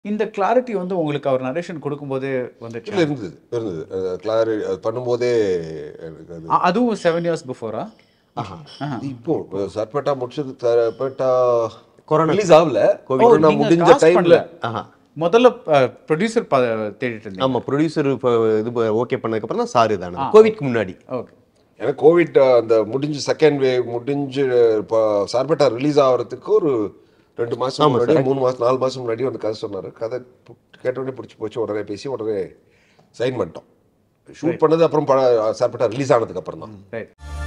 இந்த கிளாரிட்டி வந்து உங்களுக்கு அவர் நரேஷன் கொடுக்கும்போதே வந்துச்சு இல்லை இருந்தது இருந்தது கிளாரி அது பண்ணும்போதே எனக்கு அது அ- அதுவும் செவன் இயர்ஸ் பிஃபோரா இது இப்போ சர்பேட்டா முடிச்சது சர்பேட்டா கொரோனா. ரிலீஸ் ஆகல கொரோனா முடிஞ்ச டைம்ல ஆஹா முதல்ல ப்ரொடியூசர் தேடிட்டு இருந்தீங்க ஆமா ப்ரொடியூசர் இப்போ இது ஓகே பண்ணதுக்கப்புறம் தான் சார் இதான கோவிட்க்கு முன்னாடி ஓகே எனக்கு கோவிட் அந்த முடிஞ்சு செகண்ட் வேவ் முடிஞ்சு இப்போ சார்பேட்டா ரிலீஸ் ஆகிறதுக்கு ஒரு ரெண்டு மாசம் முன்னாடி மூணு மாசம் நாலு மாசம் முன்னாடி வந்து கதை சொன்னாரு கதை பு- கேட்ட உடனே பிடிச்சி போச்சு உடனே பேசி உடனே சைன் பண்ணிட்டோம் ஷூட் பண்ணது அப்புறம் படம் சார்பேட்டா ரிலீஸ் ஆனதுக்கு அப்புறம் தான் ரைட்